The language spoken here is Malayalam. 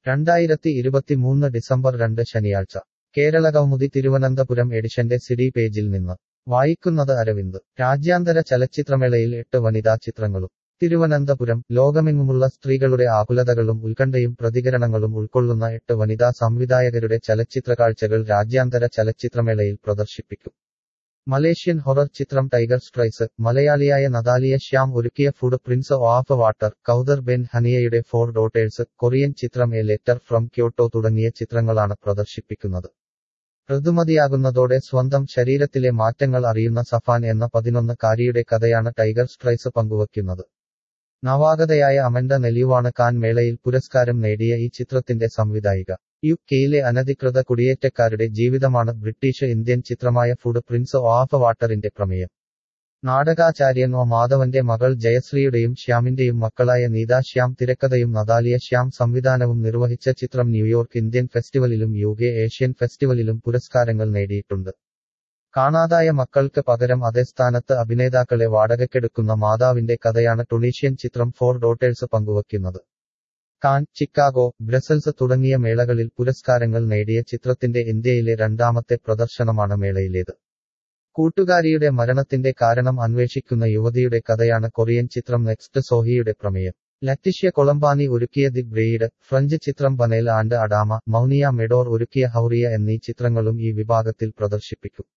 രണ്ടായിരത്തി ഇരുപത്തിമൂന്ന് ഡിസംബർ രണ്ട് ശനിയാഴ്ച കേരളകൗമുദി തിരുവനന്തപുരം എഡിഷന്റെ സിഡി പേജിൽ നിന്ന് വായിക്കുന്നത് അരവിന്ദ് രാജ്യാന്തര ചലച്ചിത്രമേളയിൽ എട്ട് വനിതാ ചിത്രങ്ങളും തിരുവനന്തപുരം ലോകമെങ്ങുമുള്ള സ്ത്രീകളുടെ ആകുലതകളും ഉത്കണ്ഠയും പ്രതികരണങ്ങളും ഉൾക്കൊള്ളുന്ന എട്ട് വനിതാ സംവിധായകരുടെ ചലച്ചിത്രകാഴ്ചകൾ രാജ്യാന്തര ചലച്ചിത്രമേളയിൽ പ്രദർശിപ്പിക്കും മലേഷ്യൻ ഹൊറർ ചിത്രം ടൈഗർ സ്ട്രൈസ് മലയാളിയായ നദാലിയ ശ്യാം ഒരുക്കിയ footprints of water Kaouther Ben ഹനിയയുടെ ഫോർ ഡോട്ടേഴ്സ് കൊറിയൻ ചിത്രം എ ലെറ്റർ ഫ്രം ക്യോട്ടോ തുടങ്ങിയ ചിത്രങ്ങളാണ് പ്രദർശിപ്പിക്കുന്നത് ഋതുമതിയാകുന്നതോടെ സ്വന്തം ശരീരത്തിലെ മാറ്റങ്ങൾ അറിയുന്ന സഫാൻ എന്ന പതിനൊന്ന് കാരിയുടെ കഥയാണ് ടൈഗർ സ്ട്രൈസ് പങ്കുവയ്ക്കുന്നത് നവാഗതയായ അമൻഡ നെല്യുവാണ് കാൻ മേളയിൽ പുരസ്കാരം നേടിയ ഈ ചിത്രത്തിന്റെ സംവിധായിക യു കെയിലെ അനധികൃത കുടിയേറ്റക്കാരുടെ ജീവിതമാണ് ബ്രിട്ടീഷ് ഇന്ത്യൻ ചിത്രമായ ഫുഡ് പ്രിൻസ് ഓഫ് വാട്ടറിന്റെ പ്രമേയം നാടകാചാര്യൻ ഒ മാധവന്റെ മകൾ ജയശ്രീയുടെയും ശ്യാമിന്റെയും മക്കളായ നീത ശ്യാം തിരക്കഥയും നദാലിയ ശ്യാം സംവിധാനവും നിർവഹിച്ച ചിത്രം ന്യൂയോർക്ക് ഇന്ത്യൻ ഫെസ്റ്റിവലിലും യു കെ ഏഷ്യൻ ഫെസ്റ്റിവലിലും പുരസ്കാരങ്ങൾ നേടിയിട്ടുണ്ട് കാണാതായ മക്കൾക്ക് പകരം അതേ സ്ഥാനത്ത് അഭിനേതാക്കളെ വാടകയ്ക്കെടുക്കുന്ന മാതാവിന്റെ കഥയാണ് ടുണീഷ്യൻ ചിത്രം ഫോർ ഡോട്ടേഴ്സ് പങ്കുവയ്ക്കുന്നത് കാൻ ചിക്കാഗോ ബ്രസൽസ് തുടങ്ങിയ മേളകളിൽ പുരസ്കാരങ്ങൾ നേടിയ ചിത്രത്തിന്റെ ഇന്ത്യയിലെ രണ്ടാമത്തെ പ്രദർശനമാണ് മേളയിലേത് കൂട്ടുകാരിയുടെ മരണത്തിന്റെ കാരണം അന്വേഷിക്കുന്ന യുവതിയുടെ കഥയാണ് കൊറിയൻ ചിത്രം നെക്സ്റ്റ് സോഹിയുടെ പ്രമേയം ലറ്റിഷ്യ കൊളംബാനി ഒരുക്കിയ ദി ബ്രെയ്ഡ് ഫ്രഞ്ച് ചിത്രം ബനേൽ ആൻഡ് അഡാമ മൗനിയ മെഡോർ ഒരുക്കിയ ഹൗറിയ എന്നീ ചിത്രങ്ങളും ഈ വിഭാഗത്തിൽ പ്രദർശിപ്പിക്കും